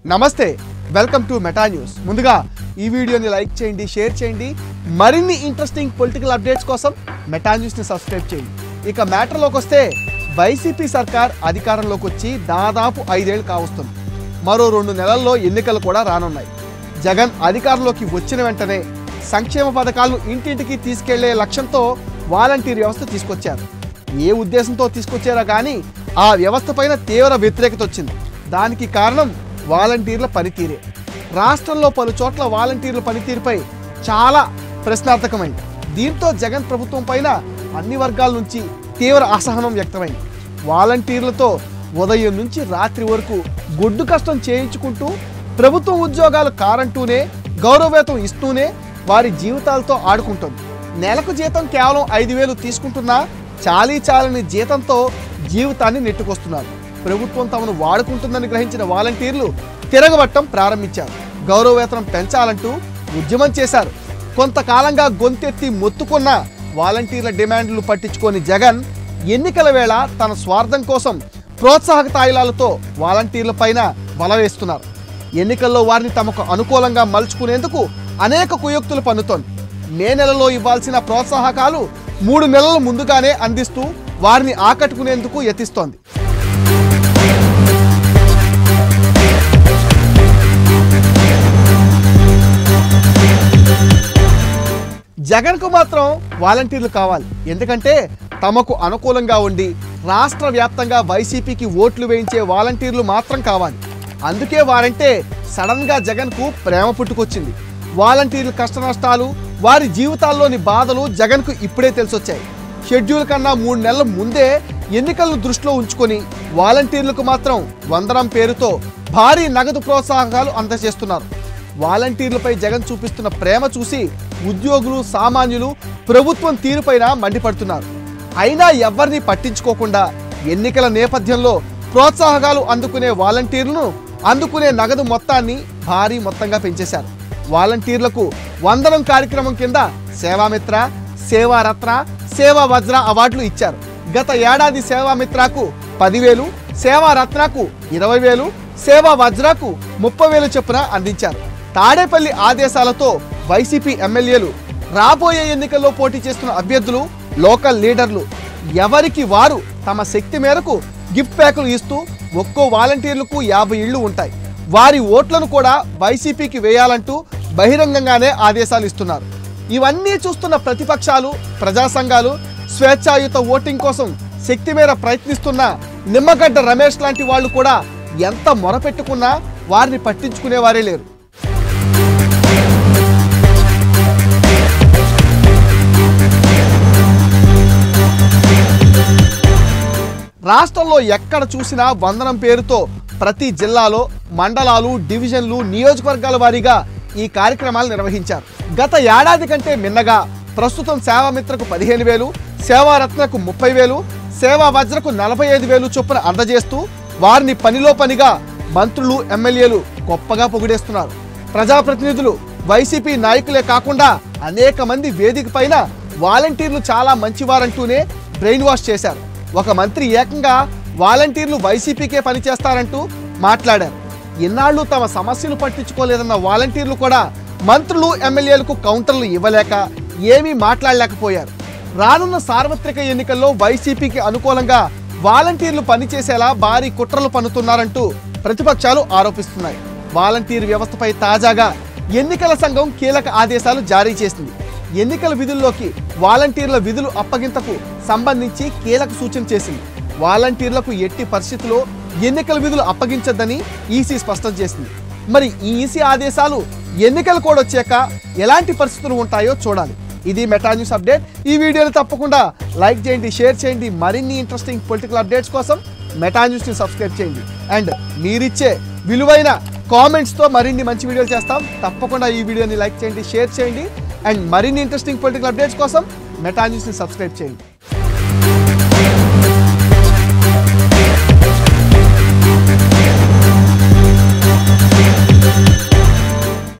నమస్తే welcome to meta news ముందుగా ఈ వీడియోని లైక్ చేయండి షేర్ చేయండి మరిన్ని ఇంట్రెస్టింగ్ పొలిటికల్ అప్డేట్స్ కోసం మెటా న్యూస్ని సబ్స్క్రైబ్ చేయండి ఇక మ్యాటర్లోకి వస్తే వైసీపీ సర్కార్ అధికారంలోకి వచ్చి దాదాపు ఐదేళ్లు కావస్తుంది మరో రెండు నెలల్లో ఎన్నికలు కూడా రానున్నాయి జగన్ అధికారంలోకి వచ్చిన వెంటనే సంక్షేమ పథకాలను ఇంటింటికి తీసుకెళ్లే లక్ష్యంతో వాలంటీర్ వ్యవస్థ తీసుకొచ్చారు ఏ ఉద్దేశంతో తీసుకొచ్చారో కానీ ఆ వ్యవస్థ పైన తీవ్ర వ్యతిరేకత వచ్చింది దానికి కారణం వాలంటీర్ల పనితీరే రాష్ట్రంలో పలు చోట్ల వాలంటీర్ల పనితీరుపై చాలా ప్రశ్నార్థకమైంది దీంతో జగన్ ప్రభుత్వం పైన అన్ని వర్గాల నుంచి తీవ్ర అసహనం వ్యక్తమైంది వాలంటీర్లతో ఉదయం నుంచి రాత్రి వరకు గొడ్డు కష్టం చేయించుకుంటూ ప్రభుత్వం ఉద్యోగాలు కారంటూనే గౌరవవేతం ఇస్తూనే వారి జీవితాలతో ఆడుకుంటుంది నెలకు జీతం కేవలం ఐదు వేలు తీసుకుంటున్నా చాలీ చాలని జీతంతో జీవితాన్ని నెట్టుకొస్తున్నారు ప్రభుత్వం తమను వాడుకుంటుందని గ్రహించిన వాలంటీర్లు తిరగబట్టం ప్రారంభించారు గౌరవవేతనం పెంచాలంటూ ఉద్యమం చేశారు కొంతకాలంగా గొంతెత్తి మొత్తుకున్న వాలంటీర్ల డిమాండ్లు పట్టించుకొని జగన్ ఎన్నికల వేళ తన స్వార్థం కోసం ప్రోత్సాహక తాయిలాలతో వాలంటీర్ల పైన బల వేస్తున్నారు ఎన్నికల్లో వారిని తమకు అనుకూలంగా మలుచుకునేందుకు అనేక కుయుక్తులు పన్నుతోంది మే నెలలో ఇవ్వాల్సిన ప్రోత్సాహకాలు మూడు నెలల ముందుగానే అందిస్తూ వారిని ఆకట్టుకునేందుకు యతిస్తోంది జగన్కు మాత్రం వాలంటీర్లు కావాలి ఎందుకంటే తమకు అనుకూలంగా ఉండి రాష్ట్ర వ్యాప్తంగా వైసీపీకి ఓట్లు వేయించే వాలంటీర్లు మాత్రం కావాలి అందుకే వారంటే సడన్గా జగన్కు ప్రేమ పుట్టుకొచ్చింది వాలంటీర్ల కష్ట నష్టాలు వారి జీవితాల్లోని బాధలు జగన్కు ఇప్పుడే తెలిసొచ్చాయి షెడ్యూల్ కన్నా మూడు నెలల ముందే ఎన్నికలను దృష్టిలో ఉంచుకొని వాలంటీర్లకు మాత్రం వందనం పేరుతో భారీ నగదు ప్రోత్సాహకాలు అందజేస్తున్నారు వాలంటీర్లపై జగన్ చూపిస్తున్న ప్రేమ చూసి ఉద్యోగులు సామాన్యులు ప్రభుత్వం తీరుపైన మండిపడుతున్నారు అయినా ఎవరిని పట్టించుకోకుండా ఎన్నికల నేపథ్యంలో ప్రోత్సాహకాలు అందుకునే వాలంటీర్లను అందుకునే నగదు మొత్తాన్ని భారీ మొత్తంగా పెంచేశారు వాలంటీర్లకు వందనం కార్యక్రమం కింద సేవామిత్ర సేవారత్న సేవా వజ్ర అవార్డులు ఇచ్చారు గత ఏడాది సేవామిత్రకు పదివేలు సేవారత్నకు ఇరవై వేలు సేవా వజ్రకు ముప్పై వేలు చొప్పున అందించారు తాడేపల్లి ఆదేశాలతో వైసీపీ ఎమ్మెల్యేలు రాబోయే ఎన్నికల్లో పోటీ చేస్తున్న అభ్యర్థులు లోకల్ లీడర్లు ఎవరికి వారు తమ శక్తి మేరకు గిఫ్ట్ ప్యాకులు ఇస్తూ ఒక్కో వాలంటీర్లకు యాభై ఇళ్లు ఉంటాయి వారి ఓట్లను కూడా వైసీపీకి వేయాలంటూ బహిరంగంగానే ఆదేశాలు ఇస్తున్నారు ఇవన్నీ చూస్తున్న ప్రతిపక్షాలు ప్రజా సంఘాలు స్వేచ్ఛాయుత ఓటింగ్ కోసం శక్తి మేర ప్రయత్నిస్తున్న నిమ్మగడ్డ రమేష్ లాంటి వాళ్ళు కూడా ఎంత మొరపెట్టుకున్నా వారిని పట్టించుకునేవారే లేరు రాష్ట్రంలో ఎక్కడ చూసినా వందనం పేరుతో ప్రతి జిల్లాలో మండలాలు డివిజన్లు నియోజకవర్గాల వారీగా ఈ కార్యక్రమాలు నిర్వహించారు గత ఏడాది కంటే మిన్నగా ప్రస్తుతం సేవామిత్రకు పదిహేను వేలు సేవారత్నకు ముప్పై వేలు సేవా వజ్రకు నలభై ఐదు వేలు చొప్పున అందజేస్తూ వారిని పనిలో పనిగా మంత్రులు ఎమ్మెల్యేలు గొప్పగా పొగిడేస్తున్నారు ప్రజాప్రతినిధులు వైసీపీ నాయకులే కాకుండా అనేక మంది వేదిక పైన వాలంటీర్లు చాలా మంచివారంటూనే బ్రెయిన్ వాష్ చేశారు ఒక మంత్రి ఏకంగా వాలంటీర్లు వైసీపీకే పనిచేస్తారంటూ మాట్లాడారు ఇన్నాళ్ళు తమ సమస్యలు పట్టించుకోలేదన్న వాలంటీర్లు కూడా మంత్రులు ఎమ్మెల్యేలకు కౌంటర్లు ఇవ్వలేక ఏమీ మాట్లాడలేకపోయారు రానున్న సార్వత్రిక ఎన్నికల్లో వైసీపీకి అనుకూలంగా వాలంటీర్లు పనిచేసేలా భారీ కుట్రలు పన్నుతున్నారంటూ ప్రతిపక్షాలు ఆరోపిస్తున్నాయి వాలంటీర్ వ్యవస్థపై తాజాగా ఎన్నికల సంఘం కీలక ఆదేశాలు జారీ చేసింది ఎన్నికల విధుల్లోకి వాలంటీర్ల విధులు అప్పగింతకు సంబంధించి కీలక సూచన చేసింది వాలంటీర్లకు ఎట్టి పరిస్థితుల్లో ఎన్నికల విధులు అప్పగించొద్దని ఈసీ స్పష్టం చేసింది మరి ఈ ఈసీ ఆదేశాలు ఎన్నికల కోడ్ వచ్చాక ఎలాంటి పరిస్థితులు ఉంటాయో చూడాలి ఇది మెటా న్యూస్ అప్డేట్ ఈ వీడియోని తప్పకుండా లైక్ చేయండి షేర్ చేయండి మరిన్ని ఇంట్రెస్టింగ్ పొలిటికల్ అప్డేట్స్ కోసం మెటా న్యూస్ని సబ్స్క్రైబ్ చేయండి అండ్ మీరిచ్చే విలువైన కామెంట్స్తో మరిన్ని మంచి వీడియోలు చేస్తాం తప్పకుండా ఈ వీడియోని లైక్ చేయండి షేర్ చేయండి అండ్ మరిన్ని ఇంట్రెస్టింగ్ పొలిటికల్ అప్డేట్స్ కోసం మెటా న్యూస్ని సబ్స్క్రైబ్ చేయండి